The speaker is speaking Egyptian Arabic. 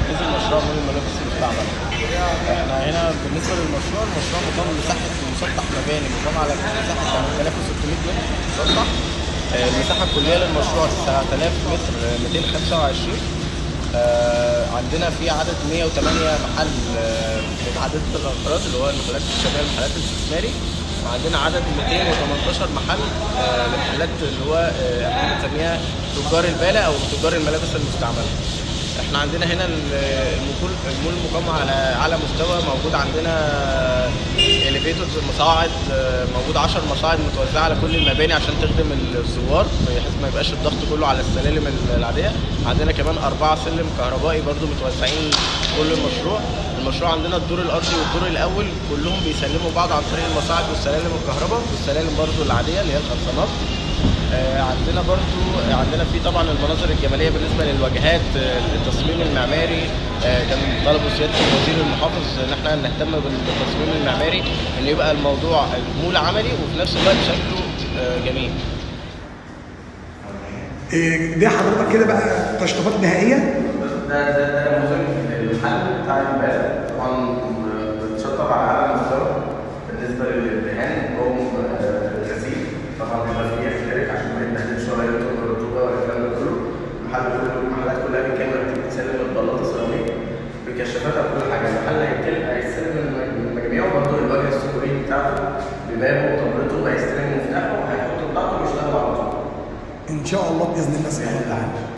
تنفيذ المشروع من الملابس المستعمله احنا هنا بالنسبه للمشروع المشروع مقام مساحه مسطح مباني مقام على مساحه 8600 متر مسطح آه، المساحه الكليه للمشروع 9000 متر آه، 225 آه، عندنا في عدد 108 محل آه، متعدده الانقراض اللي هو المحلات الشبابيه المحلات الاستثماري وعندنا عدد 218 محل آه، لمحلات اللي هو آه، احنا بنسميها تجار البالة او تجار الملابس المستعمله. احنا عندنا هنا ال- المول المول مقام على اعلى مستوى موجود عندنا اليفيتورز مصاعد آه، موجود 10 مصاعد متوزعه على كل المباني عشان تخدم الزوار بحيث ما يبقاش الضغط كله على السلالم العاديه عندنا كمان اربعه سلم كهربائي برضو متوزعين في كل المشروع المشروع عندنا الدور الارضي والدور الاول كلهم بيسلموا بعض عن طريق المصاعد والسلالم الكهرباء والسلالم برضو العاديه اللي هي الخرسانات آه، عندنا برضو عندنا في طبعا المناظر الجماليه بالنسبه للواجهات آه، التصميم المعماري آه، كان طلبوا سياده الوزير المحافظ ان احنا نهتم بالتصميم المعماري ان يبقى الموضوع مول عملي وفي نفس الوقت شكله آه، جميل إيه، دي حضرتك كده بقى تشطيبات نهائيه ده ده ده نموذج الحل بتاع البلد طبعا بتشطب على اعلى مستوى بالنسبه للدهان هو غسيل طبعا بيبقى فيه احتراق عشان ما يتبهدلش ولا يرطب الرطوبه ولا الكلام ده كله المحل كله المحلات كلها بالكامل بتتسلم البلاطه سيراميك بكشافاتها بكل حاجه المحل هيتكلم هيستلم من مجاميعه برضه الواجهه السكوريه بتاعته ببابه وطبلته هيستلم مفتاحه وهيحط بتاعته ويشتغل على طول ان شاء الله باذن الله سبحانه وتعالى